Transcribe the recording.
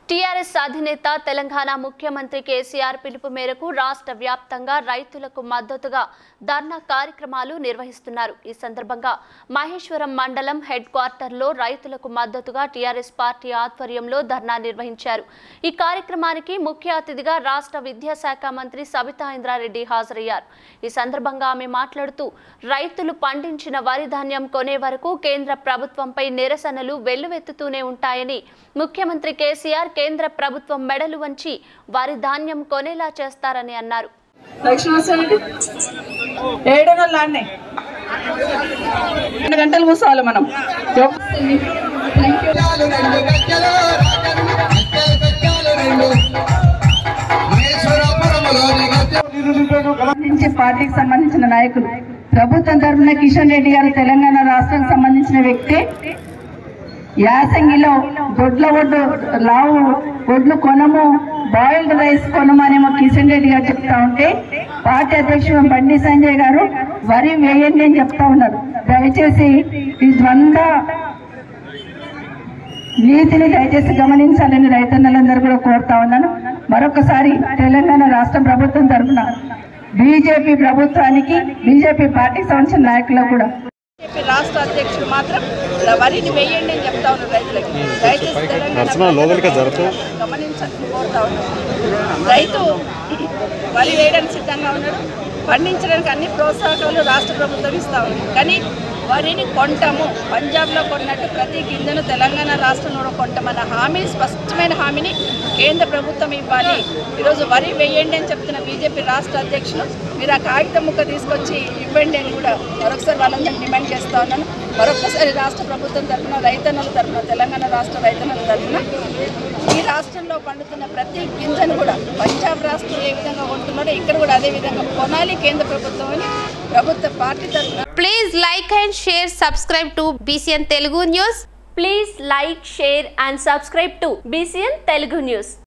TRS అధినేత తెలంగాణ ముఖ్యమంత్రి కేసీఆర్ పిలుపు మేరకు రాష్ట్ర వ్యాప్తంగా రైతులకు మద్దతుగా ధర్నా కార్యక్రమాలు నిర్వహిస్తున్నారు ఈ సందర్భంగా మహేశ్వరం మండలం హెడ్ క్వార్టర్లో రైతులకు మద్దతుగా టీఆర్ఎస్ పార్టీ ఆధ్వర్యంలో ధర్నా నిర్వహించారు ఈ కార్యక్రమానికి ముఖ్య అతిథిగా రాష్ట్ర విద్యాశాఖ మంత్రి సబితా ఇంద్రారెడ్డి హాజరయ్యారు ఈ సందర్భంగా ఆమె మాట్లాడుతూ రైతులు పండించిన వరి ధాన్యం కొనే వరకు కేంద్ర ప్రభుత్వంపై నిరసనలు వెల్లువెత్తుతూనే ఉంటాయని ముఖ్యమంత్రి కేసీఆర్ కేంద్ర ప్రభుత్వం మెడలు వంచి వారి ధాన్యం కొనేలా చేస్తారని అన్నారు లక్ష్మీ వస్తానండి ఏడు నెలలు ఆడినే రెండు గంటలు కూర్చోవాలి మనం సంబంధించి పార్టీకి సంబంధించిన నాయకులు ప్రభుత్వం తరఫున కిషన్ రెడ్డి గారు తెలంగాణ రాష్ట్రానికి సంబంధించిన వ్యక్తి యాసంగిలో దొడ్ల ఒడ్డు లావు ఒడ్లు కొనము బాయిల్డ్ రైస్ కొనమనేమో కిషన్ రెడ్డి గారు చెప్తా ఉంటే పార్టీ అధ్యక్షుడు బండి సంజయ్ గారు వరి వేయండి అని చెప్తా ఉన్నారు దయచేసి ఈ ద్వంద్వ నీతిని దయచేసి గమనించాలని రైతన్నలందరూ కూడా కోరుతా ఉన్నాను మరొకసారి తెలంగాణ రాష్ట్ర ప్రభుత్వం తరఫున బీజేపీ ప్రభుత్వానికి బీజేపీ పార్టీకి సంబంధించిన నాయకులకు కూడా చెప్పి రాష్ట్ర అధ్యక్షుడు మాత్రం వరిని వేయండి అని చెప్తా ఉన్నారు రైతులకి దయచేసి తెలంగాణ నరసింహ, లోపలికి జరుపు. గమనించాలని కోరుతా ఉన్నాను రైతు వరి వేయడానికి సిద్ధంగా ఉన్నాడు పండించడానికి అన్ని ప్రోత్సాహకాలు రాష్ట్ర ప్రభుత్వం ఇస్తా ఉంది కానీ వరిని కొంటాము పంజాబ్లో కొన్నట్టు ప్రతి గింజను తెలంగాణ రాష్ట్రంలో కూడా కొంటామన్న హామీ స్పష్టమైన హామీని కేంద్ర ప్రభుత్వం ఇవ్వాలి ఈరోజు వరి వేయండి అని చెప్తున్న బీజేపీ రాష్ట్ర అధ్యక్షులు మీరు ఆ కాగితం ముక్క తీసుకొచ్చి ఇవ్వండి అని కూడా మరొకసారి వాళ్ళందరినీ డిమాండ్ చేస్తా ఉన్నాను మరొకసారి రాష్ట్ర ప్రభుత్వం తరఫున రైతన్నల తరఫున తెలంగాణ రాష్ట్ర రైతన్నల తరఫున ఈ రాష్ట్రంలో పండుతున్న ప్రతి గింజను కూడా పంజాబ్ రాష్ట్రం ఏ విధంగా కొంటున్నారో ఇక్కడ కూడా అదే విధంగా కొనాలి కేంద్ర ప్రభుత్వం అని ప్రభుత్వ పార్టీ తరఫున Please like and share, subscribe to BCN Telugu News. Please like share and subscribe to BCN Telugu news